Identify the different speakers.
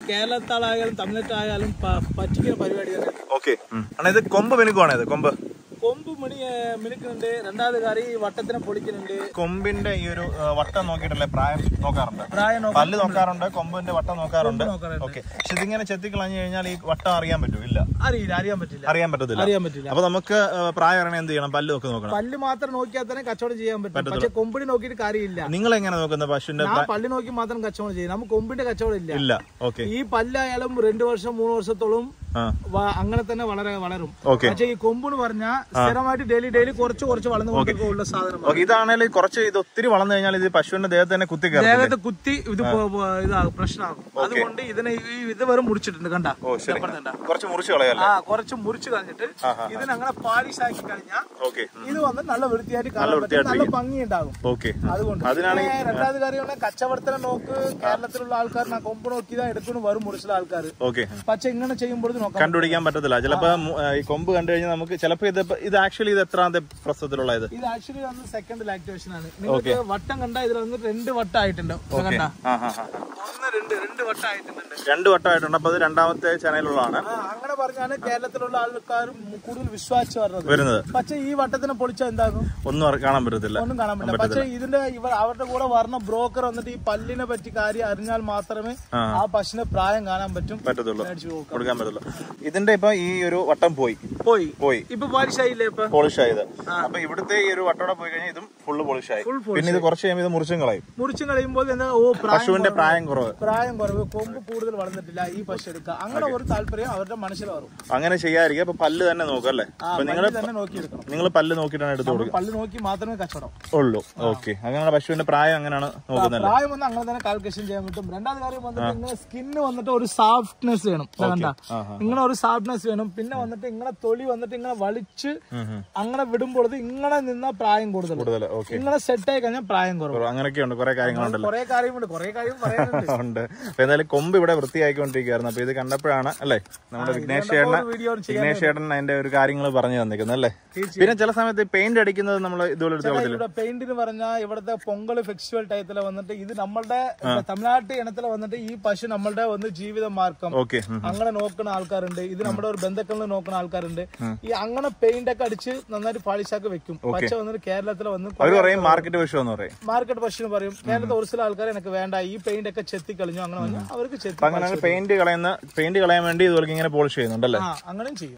Speaker 1: കേരളത്താളായാലും തമിഴ്നാട്ടായാലും പ- പറ്റിക്കുന്ന പരിപാടി തന്നെ
Speaker 2: ഓക്കെ അണ്ണാ ഇത് കൊമ്പ് മിനുക്കുവാണ് ഇത് കൊമ്പ്
Speaker 1: കൊമ്പ് മണി ഏഹ്, മിനുക്കുന്നുണ്ട് രണ്ടാമത് കാര്യം ഈ വട്ടത്തിനെ പൊളിക്കുന്നുണ്ട്
Speaker 2: കൊമ്പിന്റെ ഈ ഒരു ആ, വട്ടം നോക്കിയിട്ടല്ലേ പ്രായം നോക്കാറുണ്ട്
Speaker 1: പ്രായം നോക്കാൻ
Speaker 2: പല്ല് നോക്കാറുണ്ട് കൊമ്പിന്റെ വട്ടം നോക്കാറുണ്ട്
Speaker 1: നോക്കാറുണ്ട്.
Speaker 2: ഓക്കെ പക്ഷെ ഇതിങ്ങനെ ചെത്തിക്കളഞ്ഞു കഴിഞ്ഞാൽ ഈ വട്ടം അറിയാൻ പറ്റും ഇല്ല
Speaker 1: അറിയില്ല അറിയാൻ പറ്റില്ല
Speaker 2: അറിയാൻ പറ്റത്തില്ല
Speaker 1: അറിയാൻ പറ്റില്ല
Speaker 2: അപ്പൊ നമുക്ക് ആ, പ്രായം അറിയണേ എന്ത് ചെയ്യണം പല്ല് ഒക്കെ നോക്കണം
Speaker 1: പല്ല് മാത്രം നോക്കിയാൽ തന്നെ കച്ചവടം ചെയ്യാൻ പറ്റും പക്ഷെ കൊമ്പിടി നോക്കിയിട്ട് കാര്യമില്ല
Speaker 2: നിങ്ങൾ എങ്ങനെ നോക്കുന്ന പശുവിന്റെ
Speaker 1: ഞാൻ പല്ല് നോക്കി മാത്രം കച്ചവടം ചെയ്യും നമുക്ക് കൊമ്പിന്റെ കച്ചവടം ഇല്ല
Speaker 2: ഇല്ല ഓക്കെ
Speaker 1: ഈ പല്ലായാലും രണ്ടു വർഷം മൂന്ന് വർഷത്തോളം
Speaker 2: ആ
Speaker 1: വ- അങ്ങനെ തന്നെ വളരെ വളരും
Speaker 2: ഓക്കെ
Speaker 1: പക്ഷെ ഈ കൊമ്പെന്ന് പറഞ്ഞാൽ സ്ഥിരമായിട്ട് ഡെയിലി ഡെയിലി കുറച്ച് കുറച്ച് വളർന്നു കൊണ്ടിരിക്കുന്ന സാധനമാണ്
Speaker 2: ഓക്കെ ഇതാണെങ്കിൽ കുറച്ച് ഇത് ഒത്തിരി വളർന്നു കഴിഞ്ഞാൽ ഇത് പശുവിന്റെ ദേഹത്ത് തന്നെ കുത്തി കയറും
Speaker 1: ദേഹത്ത് കുത്തി ഇത് പോ- പോ- ഇതാകും പ്രശ്നമാകും അതുകൊണ്ട് ഇതിനെ ഈ ഇത് വരെ മുറിച്ചിട്ടുണ്ട് കണ്ട
Speaker 2: ഓ ശരി കുറച്ച് മുറിച്ച് കളയല്ലേ
Speaker 1: ആ കുറച്ച് മുറിച്ച് കളഞ്ഞിട്ട് ഇതിനങ്ങനെ പാലിഷ് ആക്കി കഴിഞ്ഞാൽ
Speaker 2: ഓക്കെ
Speaker 1: ഇത് വന്ന് നല്ല വൃത്തിയായിട്ട് കാണാൻ പറ്റും നല്ല ഭംഗി ഉണ്ടാകും
Speaker 2: ഓക്കെ
Speaker 1: അതുകൊണ്ട്
Speaker 2: അതിനാണ്
Speaker 1: പിന്നെ രണ്ടാമത് കാര്യം കച്ചവടത്തിനെ നോക്ക് കേരളത്തിലുള്ള ആൾക്കാർ ഞാൻ കൊമ്പ് നോക്കിയതാ എടുക്കുന്നു വരും മുറിച്ചിലെ ആൾക്കാർ
Speaker 2: ഓക്കെ
Speaker 1: പക്ഷെ ഇങ്ങനെ ചെയ്യുമ്പോൾ ഇത് നോക്കാം
Speaker 2: കണ്ടുപിടിക്കാൻ പറ്റത്തില്ല ചിലപ്പോ മു- ആ, ഈ കൊമ്പ് കണ്ടു കഴിഞ്ഞാൽ നമുക്ക് ചിലപ്പോ ഇത് ഇപ്പൊ- ഇത് ആക്ച്വലി ഇത് എത്രാമത്തെ പ്രസവത്തിലുള്ള ഇത്
Speaker 1: ഇത് ആക്ച്വലി വന്ന് സെക്കൻഡ് ലാക്ടേഷൻ ആണ് നിങ്ങൾക്ക് വട്ടം കണ്ട ഇതിൽ വന്ന് രണ്ട് വട്ടം ആയിട്ടുണ്ട് ഇത് കണ്ട
Speaker 2: ആ ആ ആ
Speaker 1: ഒന്ന് രണ്ട് രണ്ട് വട്ടം ആയിട്ടുണ്ട്
Speaker 2: രണ്ട് വട്ടമായിട്ടുണ്ട് അപ്പൊ അത് രണ്ടാമത്തെ ചാനലുള്ളതാണ്
Speaker 1: ആ, അങ്ങനെ പറഞ്ഞാണ് കേരളത്തിലുള്ള ആൾക്കാർ കൂടുതൽ വിശ്വാസിച്ച് പറഞ്ഞത്
Speaker 2: വരുന്നത്
Speaker 1: പക്ഷെ ഈ വട്ടത്തിനെ പൊളിച്ചാൽ എന്താകും
Speaker 2: ഒന്നും അറി- കാണാൻ പറ്റത്തില്ല
Speaker 1: ഒന്നും കാണാൻ പറ്റില്ല പക്ഷെ ഇതിന്റെ ഇവർ അവരുടെ കൂടെ പറഞ്ഞ ബ്രോക്കർ വന്നിട്ട് ഈ പല്ലിനെ പറ്റി കാര്യം അറിഞ്ഞാൽ മാത്രമേ ആ പശുവിന്റെ പ്രായം കാണാൻ പറ്റും
Speaker 2: പറ്റത്തുള്ളൂ
Speaker 1: മേടിച്ച് നോക്കാം.
Speaker 2: കൊടുക്കാൻ പറ്റത്തുള്ളൂ ഇതിന്റെ ഇപ്പൊ ഈ ഒരു വട്ടം പോയി
Speaker 1: പോയി
Speaker 2: പോയി
Speaker 1: ഇപ്പൊ പാലിശായില്ലേ ഇപ്പൊ
Speaker 2: പോളിഷ് ആയത് അപ്പൊ ഇവിടുത്തെ ഈ ഒരു വട്ടോടെ പോയി കഴിഞ്ഞാൽ ഇതും ഫുള്ള് പോളിഷ് ആയി
Speaker 1: Full
Speaker 2: പിന്നെ ഇത് കുറച്ച് കഴിയുമ്പോൾ ഇത് മുറിച്ചും കളയും
Speaker 1: മുറിച്ചു കഴിയുമ്പോൾ എന്താ ഓ പ്രായം
Speaker 2: പശുവിന്റെ പ്രായം കുറവ്
Speaker 1: പ്രായം കുറവ് കൊമ്പ് കൂടുതൽ വളർന്നിട്ടില്ല ഈ പശു എടുക്കുക അങ്ങനെ ഒരു താല്പര്യം അവരുടെ മനസ്സിൽ വരും
Speaker 2: അങ്ങനെ ചെയ്യാതിരിക്കും അപ്പൊ പല്ല് തന്നെ നോക്കും അല്ലേ
Speaker 1: ആ
Speaker 2: അപ്പൊ നിങ്ങൾ
Speaker 1: പല്ല് തന്നെ നോക്കിയെടുക്കണം
Speaker 2: നിങ്ങൾ പല്ല് നോക്കിയിട്ടാണ് എടുത്ത് കൊടുക്കുക
Speaker 1: പല്ല് നോക്കി മാത്രമേ കച്ചവടം
Speaker 2: ഉള്ളൂ ഓക്കെ അങ്ങനെ പശുവിന്റെ പ്രായം അങ്ങനെയാണ് നോക്കുന്നത്
Speaker 1: പ്രായം വന്ന് അങ്ങനെ തന്നെ കാൽക്കുലേഷൻ ചെയ്യാൻ പറ്റും രണ്ടാമത് കാര്യം വന്നിട്ട് ഇങ്ങനെ സ്കിന്ന് വന്നിട്ട് ഒരു സോഫ്റ്റ്നെസ് വേണം ഇത് കണ്ട ഇങ്ങനെ ഒരു സോഫ്റ്റ്നെസ് വേണം പിന്നെ വന്നിട്ട് ഇങ്ങനെ തൊലി വന്നിട്ട് ഇങ്ങനെ വലിച്ച് അങ്ങനെ വിടുമ്പോൾ ഇങ്ങനെ നിന്ന പ്രായം കൂടുതൽ
Speaker 2: കൂടുതൽ ഓക്കെ
Speaker 1: ഇങ്ങനെ സെറ്റ് ആയി കഴിഞ്ഞാൽ പ്രായം കുറവ്
Speaker 2: അങ്ങനെയൊക്കെ ഉണ്ട് കുറെ കാര്യങ്ങളുണ്ടല്ലോ
Speaker 1: കുറെ കാര്യമുണ്ട് കുറെ കാര്യം പറയാനുണ്ട്
Speaker 2: ഉണ്ട് അപ്പൊ എന്തായാലും കൊമ്പ് ഇവിടെ വൃത്തിയാക്കിക്കൊണ്ടിരിക്കുകയായിരുന്നു അപ്പൊ ഇത് കണ്ടപ്പോഴാണ് അല്ലേ നമ്മുടെ വിഘ്നേഷ് ചേട്ടൻ
Speaker 1: വീഡിയോ
Speaker 2: വിഘ്നേഷ് ചേട്ടൻ അതിന്റെ ഒരു കാര്യങ്ങൾ പറഞ്ഞു തന്നിരിക്കുന്നത് അല്ലേ പിന്നെ ചില സമയത്ത് പെയിന്റ് അടിക്കുന്നത് നമ്മൾ ഇതുപോലെ എടുത്ത് കളത്തില്ല
Speaker 1: ഇവിടെ പെയിന്റ് എന്ന് പറഞ്ഞാൽ ഇവിടുത്തെ പൊങ്കൽ ഫെസ്റ്റിവൽ ടൈത്തില് വന്നിട്ട് ഇത് നമ്മളുടെ തമിഴ്നാട്ട് ഇനത്തിൽ വന്നിട്ട് ഈ പശു നമ്മളുടെ ഒന്ന് ജീവിത മാർഗം
Speaker 2: ഓക്കെ
Speaker 1: അങ്ങനെ നോക്കുന്ന ആൾക്കാരുണ്ട് ഇത് നമ്മുടെ ഒരു ബന്ധുക്കളിൽ നോക്കുന്ന ആൾക്കാരുണ്ട് ഈ അങ്ങനെ പെയിന്റ് ഒക്കെ അടിച്ച് നന്നായിട്ട് പാളിശാക്ക് വെക്കും പച്ച വന്നിട്ട് കേരളത്തിൽ വന്ന്
Speaker 2: അവർ പറയും മാർക്കറ്റ് വിഷയം എന്ന് പറയും
Speaker 1: മാർക്കറ്റ് പശുന്ന് പറയും കേരളത്തിൽ ഒരു ചില ആൾക്കാർ എനിക്ക് വേണ്ട ഈ പെയിന്റ് ഒക്കെ ചെത്തി കളിഞ്ഞു അങ്ങനെ പറഞ്ഞാൽ അവർക്ക് ചെത്തി
Speaker 2: അപ്പൊ അങ്ങനെ പെയിന്റ് കളയുന്ന പെയിന്റ് കളയാൻ വേണ്ടി ഇതുപോലെ ഇങ്ങനെ പോളിഷ് ചെയ്യുന്നുണ്ടല്ലേ
Speaker 1: ആ അങ്ങനെയും ചെയ്യും